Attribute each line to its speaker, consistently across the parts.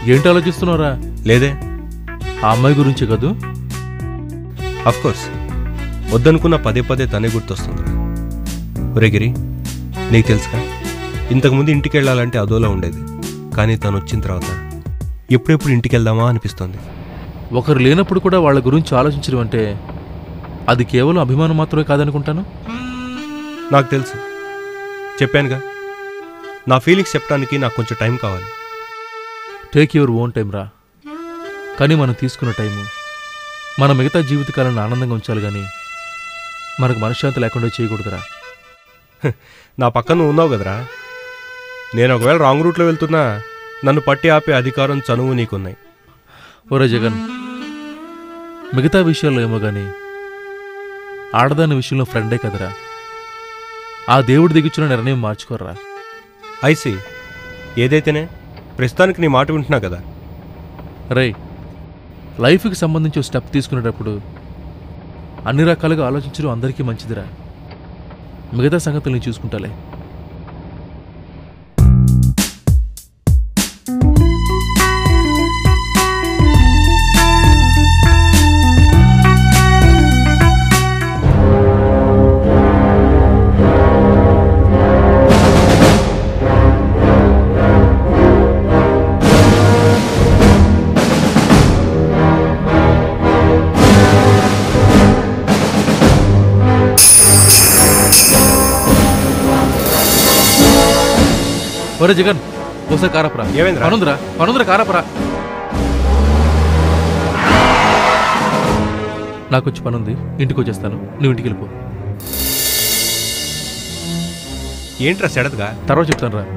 Speaker 1: ఏంటి ఆలోచిస్తున్నారా
Speaker 2: లేదే
Speaker 1: ఆ అమ్మాయి గురించి కదూ
Speaker 2: కోర్స్ వద్దనుకున్న పదే పదే తనే గుర్తొస్తుంది ఒరే గిరి నీకు తెలుసుగా ఇంతకుముందు ఇంటికి వెళ్ళాలంటే అదోలా ఉండేది కానీ తను వచ్చిన తర్వాత ఎప్పుడెప్పుడు ఇంటికి వెళ్దామా అనిపిస్తుంది
Speaker 1: ఒకరు లేనప్పుడు కూడా వాళ్ళ గురించి ఆలోచించడం అంటే అది కేవలం అభిమానం మాత్రమే కాదనుకుంటాను
Speaker 2: నాకు తెలుసు చెప్పానుగా నా ఫీలింగ్స్ చెప్పడానికి నాకు కొంచెం టైం కావాలి
Speaker 1: టేక్ యువర్ ఓన్ టైం రా కానీ మనం తీసుకున్న టైము మన మిగతా జీవితకాలను ఆనందంగా ఉంచాలి కానీ మనకు మనశ్శాంతి లేకుండా చేయకూడదురా
Speaker 2: నా పక్కన నువ్వు ఉన్నావు కదరా నేను ఒకవేళ రాంగ్ రూట్లో వెళ్తున్నా నన్ను పట్టి ఆపే అధికారం చనువు నీకున్నాయి
Speaker 1: ఒరే జగన్ మిగతా విషయాల్లో ఏమో కానీ ఆడదాని విషయంలో ఫ్రెండే కదరా ఆ దేవుడి దిగుచ్చిన నిర్ణయం మార్చుకోర్రా
Speaker 2: ఐసి ఏదైతేనే ప్రస్తుతానికి నీ మాట వింటున్నా కదా
Speaker 1: రే లైఫ్కి సంబంధించి ఓ స్టెప్ తీసుకునేటప్పుడు అన్ని రకాలుగా ఆలోచించడం అందరికీ మంచిదిరా మిగతా సంగతులు నేను చూసుకుంటాలే ఒరే జగన్ ఒకసారి కారపరా
Speaker 2: ఏమైందిరా?
Speaker 1: పనుందిరా పనుందిరా కారపరా నాకు వచ్చి పనుంది ఇంటికి వచ్చేస్తాను నువ్వు ఇంటికి వెళ్ళిపో
Speaker 2: ఏంట్రా సెడదుగా
Speaker 1: తర్వాత చెప్తాను రా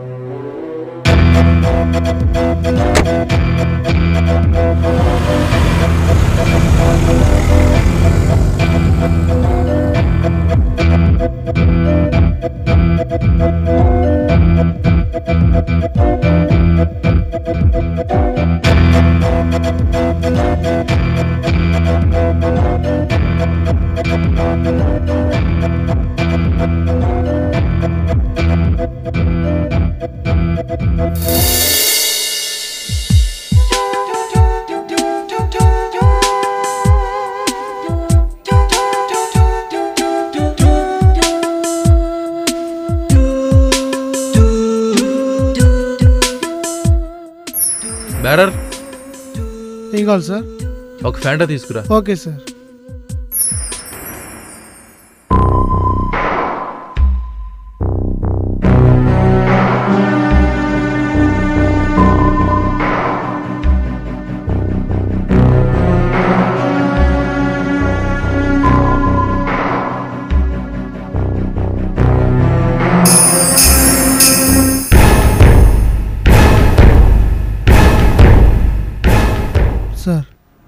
Speaker 1: బ్యారర్
Speaker 3: ఏం కావాలి సార్
Speaker 1: ఒక ఫ్యాంటా తీసుకురా
Speaker 3: ఓకే సార్ సార్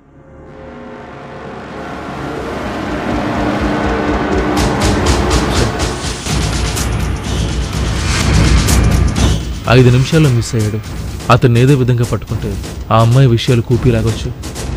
Speaker 1: ఐదు నిమిషాల్లో మిస్ అయ్యాడు అతన్ని ఏదో విధంగా పట్టుకుంటే ఆ అమ్మాయి విషయాలు కూపీలాగొచ్చు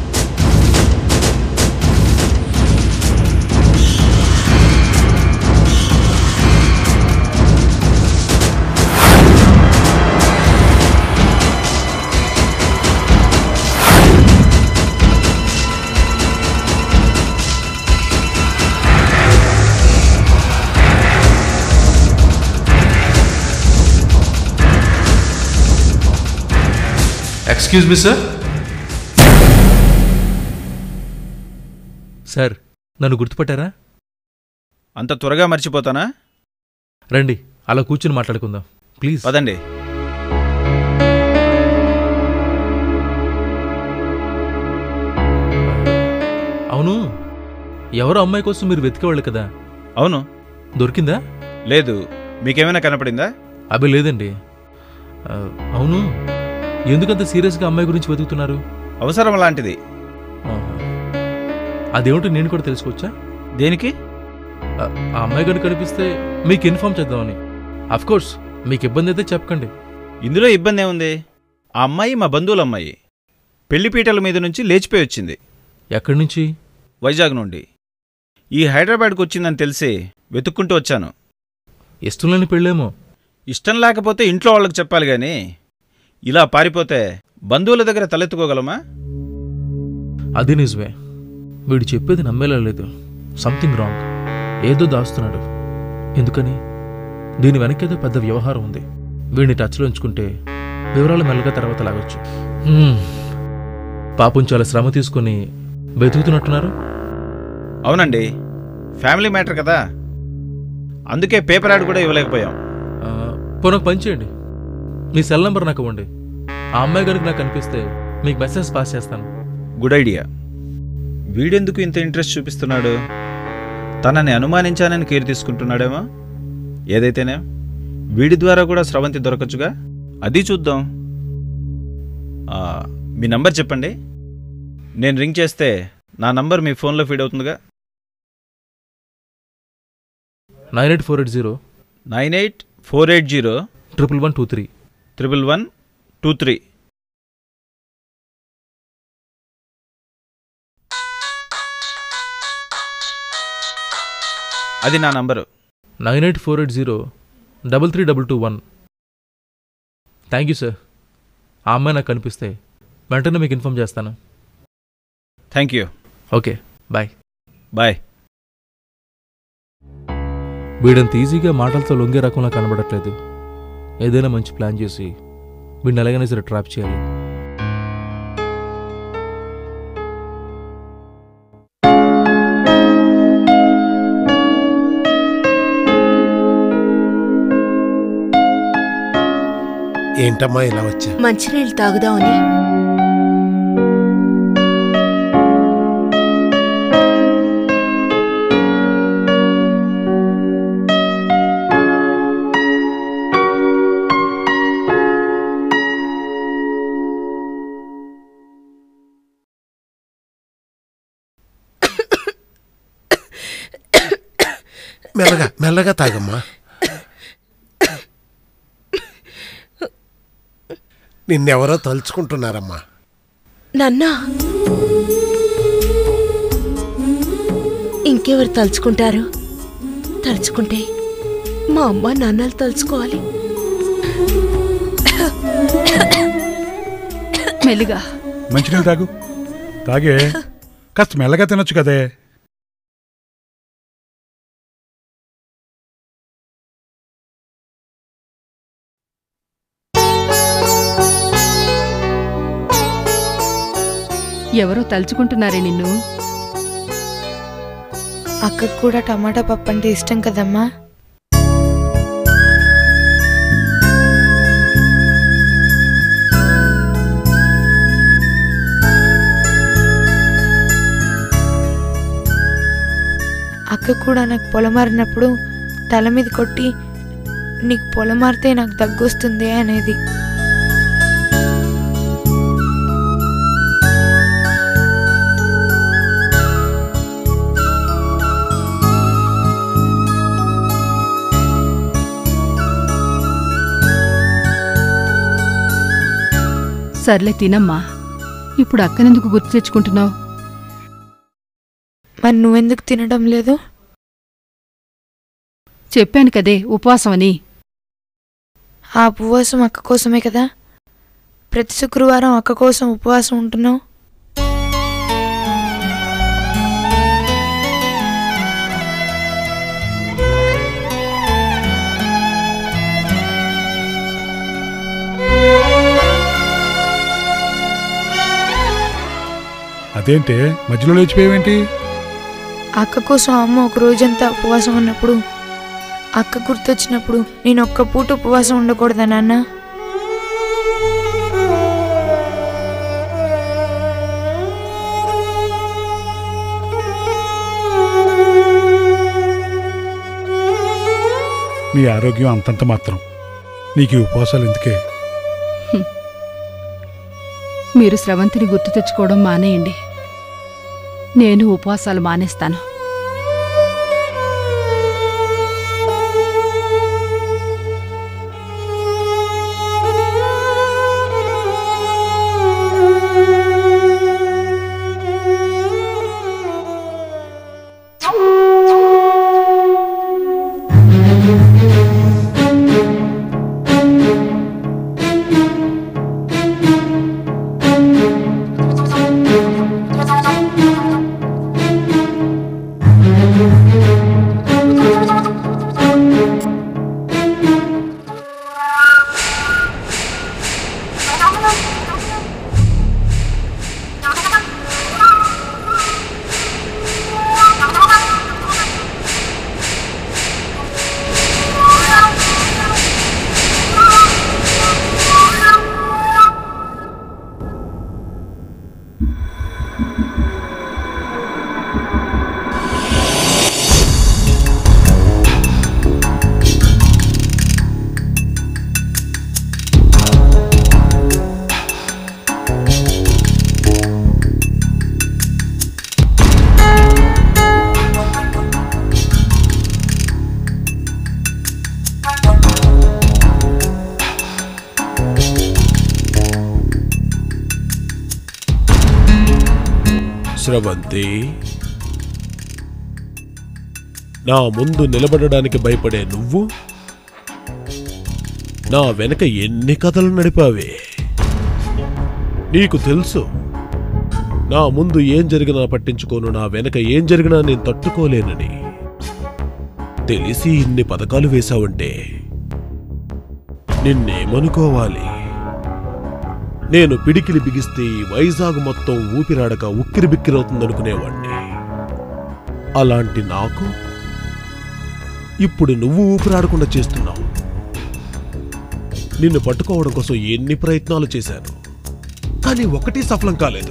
Speaker 1: ఎక్స్క్యూజ్ మీ సార్ సార్ నన్ను గుర్తుపట్టారా
Speaker 4: అంత త్వరగా మర్చిపోతానా
Speaker 1: రండి అలా కూర్చుని మాట్లాడుకుందాం ప్లీజ్
Speaker 4: పదండి
Speaker 1: అవును ఎవరో అమ్మాయి కోసం మీరు వెతికేవాళ్ళు కదా
Speaker 4: అవును
Speaker 1: దొరికిందా
Speaker 4: లేదు మీకేమైనా కనపడిందా
Speaker 1: అబ్బే లేదండి ఆ, అవును ఎందుకంత సీరియస్గా అమ్మాయి గురించి వెతుకుతున్నారు
Speaker 4: అవసరం లాంటిది
Speaker 1: ఆహా. అదేమిటో నేను కూడా తెలుసుకోవచ్చా
Speaker 4: దేనికి
Speaker 1: ఆ ఆ అమ్మాయి కనుక కనిపిస్తే మీకు ఇన్ఫామ్ చేద్దామని అఫ్ కోర్స్ మీకు ఇబ్బంది అయితే చెప్పకండి
Speaker 4: ఇందులో ఇబ్బంది ఏముంది ఆ అమ్మాయి మా బంధువుల అమ్మాయి పెళ్లిపీటల మీద నుంచి లేచిపోయి వచ్చింది
Speaker 1: ఎక్కడి నుంచి
Speaker 4: వైజాగ్ నుండి ఈ హైదరాబాద్కు వచ్చిందని తెలిసి వెతుక్కుంటూ వచ్చాను
Speaker 1: ఇష్టం లేని పెళ్ళేమో
Speaker 4: ఇష్టం లేకపోతే ఇంట్లో వాళ్ళకి చెప్పాలి గాని ఇలా పారిపోతే బంధువుల దగ్గర తలెత్తుకోగలమా
Speaker 1: అది నిజమే వీడు చెప్పేది నమ్మేలా లేదు సంథింగ్ రాంగ్ ఏదో దాస్తున్నాడు ఎందుకని దీని వెనకేదో పెద్ద వ్యవహారం ఉంది వీడిని టచ్లో ఉంచుకుంటే వివరాలు మెల్లగా తర్వాత లాగొచ్చు హ్మ్. పాపం చాలా శ్రమ తీసుకొని వెతుకుతున్నట్టున్నారు
Speaker 4: అవునండి ఫ్యామిలీ మ్యాటర్ కదా అందుకే పేపర్ యాడ్ కూడా ఇవ్వలేకపోయాం
Speaker 1: ఆ, పోనీ ఒక పని చేయండి మీ సెల్ నెంబర్ నాకు ఇవ్వండి ఆ అమ్మాయి గారికి నాకు కనిపిస్తే మీకు మెసేజ్ పాస్ చేస్తాను
Speaker 4: గుడ్ ఐడియా వీడెందుకు ఇంత ఇంట్రెస్ట్ చూపిస్తున్నాడు తనని అనుమానించానని కేర్ తీసుకుంటున్నాడేమో ఏదైతేనే వీడి ద్వారా కూడా స్రవంతి దొరకచ్చుగా అది చూద్దాం ఆ, మీ నంబర్ చెప్పండి నేను రింగ్ చేస్తే నా నంబర్ మీ ఫోన్లో ఫీడ్ అవుతుందిగా
Speaker 1: nine eight four eight zero
Speaker 4: nine eight four eight zero
Speaker 1: triple one two three
Speaker 4: triple one two three అది నా number
Speaker 1: nine eight four eight zero double three double two one thank you sir ఆ అమ్మాయి నాకు కనిపిస్తే వెంటనే మీకు inform చేస్తాను
Speaker 4: thank you
Speaker 1: okay bye
Speaker 4: bye
Speaker 1: వీడంత ఈజీగా మాటలతో లొంగే రకంలో కనబడట్లేదు ఏదైనా మంచి ప్లాన్ చేసి వీడిని ఎలాగైనా సరే ట్రాప్ చేయాలి
Speaker 5: ఏంటమ్మా ఇలా వచ్చా
Speaker 6: మంచినీళ్ళు తాగుదామని
Speaker 5: మెల్లగా మెల్లగా తాగమ్మా నిన్నెవరో తలుచుకుంటున్నారమ్మా
Speaker 6: నన్నా ఇంకెవరు తలుచుకుంటారు తలుచుకుంటే మా అమ్మ నాన్నలు తలుచుకోవాలి
Speaker 7: మెల్లిగా
Speaker 8: మంచినీళ్ళు తాగు తాగే కాస్త మెల్లగా తినొచ్చు కదే
Speaker 7: ఎవరో తలుచుకుంటున్నారే నిన్ను
Speaker 9: అక్కకు కూడా టమాటా పప్పు అంటే ఇష్టం కదమ్మా అక్క కూడా నాకు పొలమారినప్పుడు తల మీద కొట్టి నీకు పొలమారితే నాకు దగ్గొస్తుంది అనేది
Speaker 7: సర్లే తినమ్మా ఇప్పుడు అక్కనెందుకు గుర్తు తెచ్చుకుంటున్నావు
Speaker 9: మరి నువ్వెందుకు తినడం లేదు
Speaker 7: చెప్పాను కదే ఉపవాసం అని
Speaker 9: ఆ ఉపవాసం అక్క కోసమే కదా ప్రతి శుక్రవారం అక్క కోసం ఉపవాసం ఉంటున్నావు
Speaker 8: అదేంటే మధ్యలో లేచిపోయావేంటి
Speaker 9: అక్క కోసం అమ్మ ఒక రోజంతా ఉపవాసం ఉన్నప్పుడు అక్క గుర్తొచ్చినప్పుడు నేను ఒక్క పూట ఉపవాసం ఉండకూడదా నాన్న
Speaker 8: నీ ఆరోగ్యం అంతంత మాత్రం నీకు ఈ ఉపవాసాలు ఎందుకే
Speaker 7: మీరు స్రవంతిని గుర్తు తెచ్చుకోవడం మానేయండి నేను ఉపవాసాలు మానేస్తాను
Speaker 5: స్రవంతి నా ముందు నిలబడడానికి భయపడే నువ్వు నా వెనక ఎన్ని కథలు నడిపావే నీకు తెలుసు నా ముందు ఏం జరిగినా పట్టించుకోను నా వెనక ఏం జరిగినా నేను తట్టుకోలేనని తెలిసి ఇన్ని పథకాలు వేశావంటే నిన్నేమనుకోవాలి నేను పిడికిలి బిగిస్తే ఈ వైజాగ్ మొత్తం ఊపిరాడక ఉక్కిరి బిక్కిరవుతుందనుకునేవాణ్ణి అలాంటి నాకు ఇప్పుడు నువ్వు ఊపిరాడకుండా చేస్తున్నావు నిన్ను పట్టుకోవడం కోసం ఎన్ని ప్రయత్నాలు చేశాను కానీ ఒకటి సఫలం కాలేదు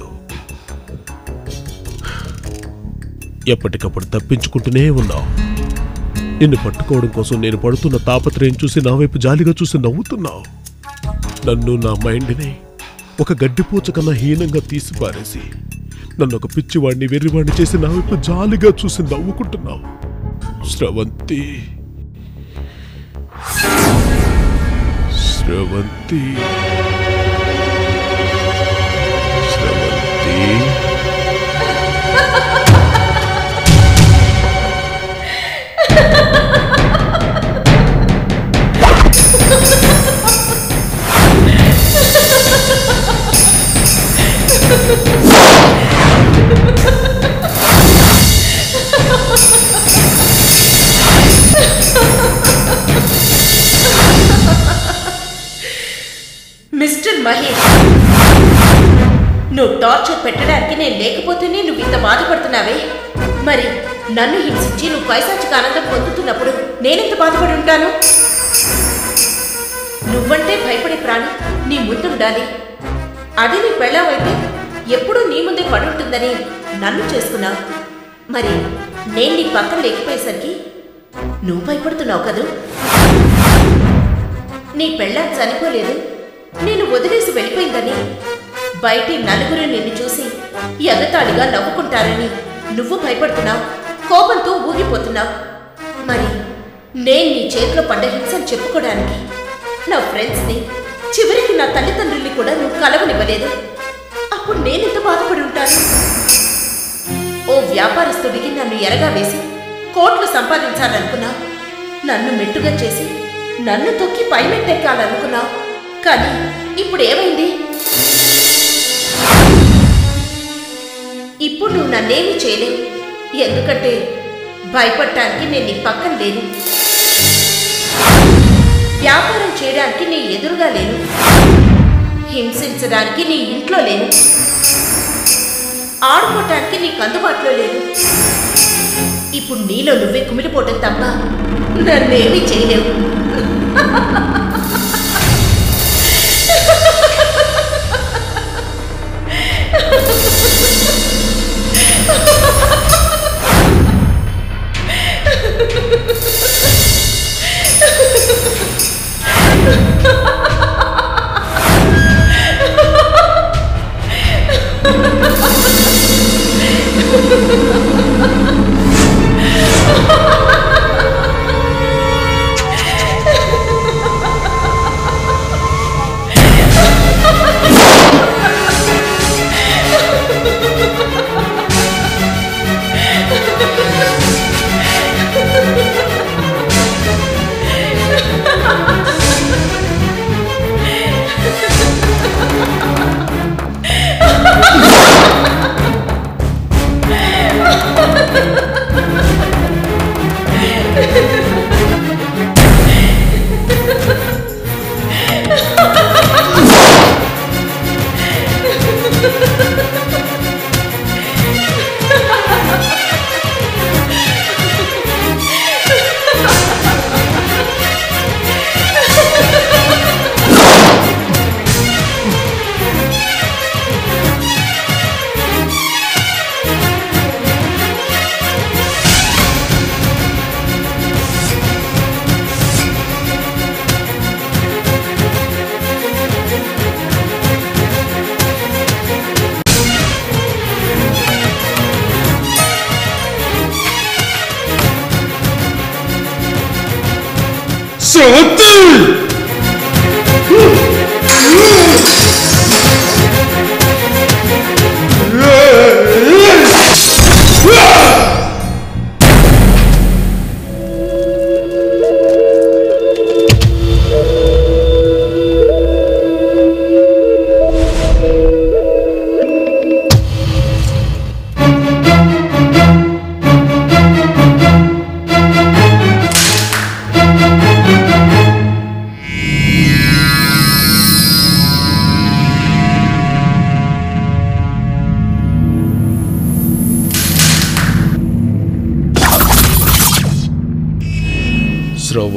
Speaker 5: ఎప్పటికప్పుడు తప్పించుకుంటూనే ఉన్నావు నిన్ను పట్టుకోవడం కోసం నేను పడుతున్న తాపత్రయం చూసి నా వైపు జాలిగా చూసి నవ్వుతున్నావు నన్ను నా మైండ్ని ఒక గడ్డిపూచ కన్నా హీనంగా తీసి పారేసి నన్ను ఒక పిచ్చివాడిని వెర్రివాడిని చేసి నా వైపు జాలిగా చూసి నవ్వుకుంటున్నావు స్రవంతి స్రవంతి స్రవంతి
Speaker 6: మిస్టర్ మహేష్ నువ్వు టార్చర్ పెట్టడానికి నేను లేకపోతేనే నువ్వు ఇంత బాధపడుతున్నావే మరి నన్ను హింసించి నువ్వు పైశాచిక ఆనందం పొందుతున్నప్పుడు నేనెంత బాధపడి ఉంటాను నువ్వంటే భయపడే ప్రాణి నీ ముందుండాలి అది నీ పెళ్ళావైతే ఎప్పుడూ నీ ముందే పడుంటుందని నన్ను చేసుకున్నావు మరి నేను నీ పక్కన లేకపోయేసరికి నువ్వు భయపడుతున్నావు కదూ నీ పెళ్ళాం చనిపోలేదు నేను వదిలేసి వెళ్ళిపోయిందని బయటి నలుగురు నిన్ను చూసి ఎగతాళిగా నవ్వుకుంటారని నువ్వు భయపడుతున్నావు కోపంతో ఊగిపోతున్నావు మరి నేను నీ చేతిలో పడ్డ హింసను చెప్పుకోవడానికి నా ఫ్రెండ్స్ని చివరికి నా తల్లిదండ్రుల్ని కూడా నువ్వు కలవనివ్వలేదు అప్పుడు నేనెంత బాధపడి ఉంటాను ఓ వ్యాపారస్తుడికి నన్ను ఎరగా వేసి కోట్లు సంపాదించాలనుకున్నా నన్ను మెట్టుగా చేసి నన్ను తొక్కి పైమెట్టెక్కాలనుకున్నావు కానీ ఇప్పుడు ఏమైంది ఇప్పుడు నువ్వు నన్నేమీ చేయలేవు ఎందుకంటే భయపడటానికి నేను నీ పక్కన లేను వ్యాపారం చేయడానికి నీ ఎదురుగా లేను హింసించడానికి నీ ఇంట్లో లేను ఆడుకోవటానికి నీకు అందుబాటులో లేను ఇప్పుడు నీలో నువ్వే కుమిలిపోవటం తప్ప నన్నేమీ చేయలేవు
Speaker 10: స్రవంతి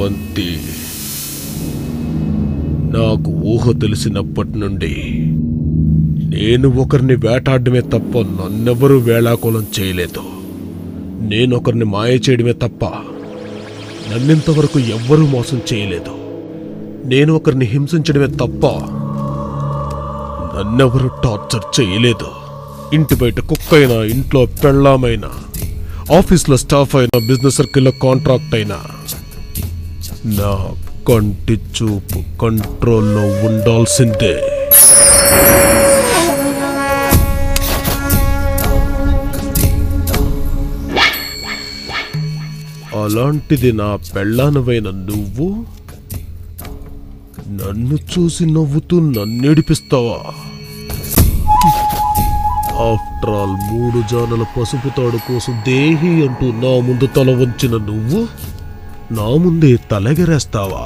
Speaker 5: స్రవంతి నాకు ఊహ తెలిసినప్పటి నుండి నేను ఒకరిని వేటాడమే తప్ప నన్నెవరూ వేళాకోళం చేయలేదు నేను ఒకరిని మాయ చేయడమే తప్ప నన్నింతవరకు ఎవ్వరూ మోసం చేయలేదు నేను ఒకరిని హింసించడమే తప్ప నన్నెవరూ టార్చర్ చేయలేదు ఇంటి బయట కుక్క అయినా ఇంట్లో పెళ్ళామైనా ఆఫీస్లో స్టాఫ్ అయినా బిజినెస్ సర్కిల్లో కాంట్రాక్ట్ అయినా నా కంటి చూపు కంట్రోల్లో ఉండాల్సిందే అలాంటిది నా పెళ్ళానవైన నువ్వు నన్ను చూసి నవ్వుతూ నన్నేడిపిస్తావా ఆఫ్టర్ ఆల్ మూడు జానల పసుపు తాడు కోసం దేహి అంటూ నా ముందు తల వంచిన నువ్వు నా ముందే తలెగరేస్తావా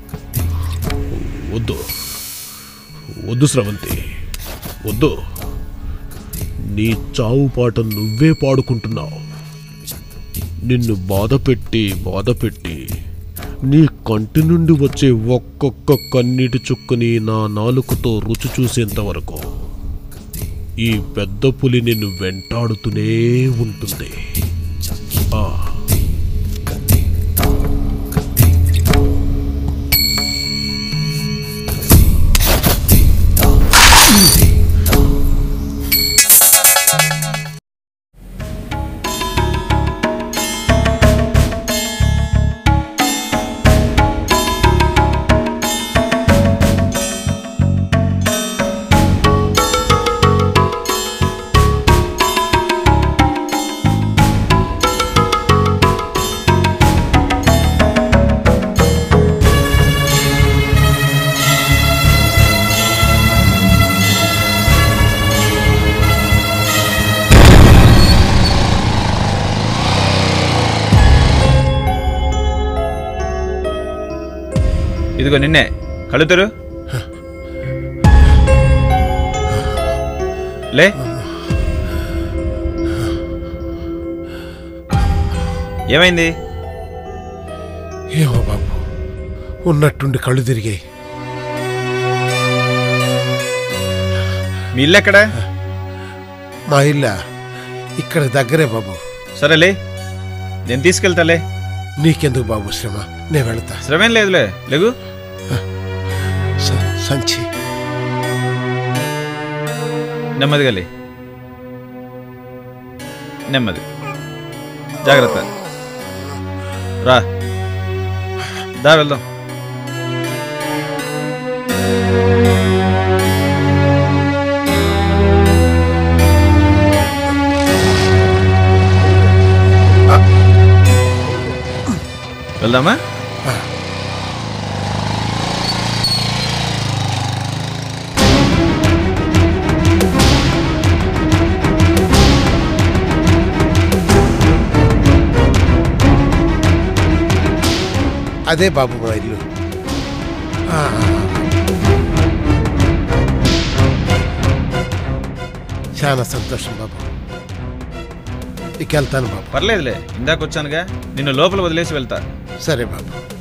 Speaker 5: వద్దు వద్దు స్రవంతి వద్దు నీ చావు పాట నువ్వే పాడుకుంటున్నావు నిన్ను బాధ పెట్టి బాధ పెట్టి నీ కంటి నుండి వచ్చే ఒక్కొక్క కన్నీటి చుక్కని నా నాలుకతో రుచి చూసేంత వరకు ఈ పెద్ద పులి నిన్ను వెంటాడుతూనే ఉంటుంది ఆ
Speaker 4: ఇదిగో నిన్నే కళ్ళు తెరు లే ఏమైంది
Speaker 5: ఏమో బాబు ఉన్నట్టుండి కళ్ళు తిరిగాయి
Speaker 4: మీ ఇల్లు ఎక్కడ
Speaker 5: మా ఇల్ల ఇక్కడ దగ్గరే బాబు
Speaker 4: సరేలే నేను తీసుకెళ్తాలే
Speaker 5: నీకెందుకు బాబు శ్రమ నేను వెళతా
Speaker 4: శ్రమేం లేదులే లేగు
Speaker 5: స- సంచి
Speaker 4: నెమ్మదిగా లే నెమ్మది జాగ్రత్త రా దా వెళ్దాం వెళ్దామా
Speaker 5: అదే బాబు మా ఇల్లు ఆ. చాలా సంతోషం బాబు ఇక వెళ్తాను బాబు
Speaker 4: పర్లేదులే ఇందాక వచ్చానుగా నిన్ను లోపల వదిలేసి వెళ్తా
Speaker 5: సరే బాబు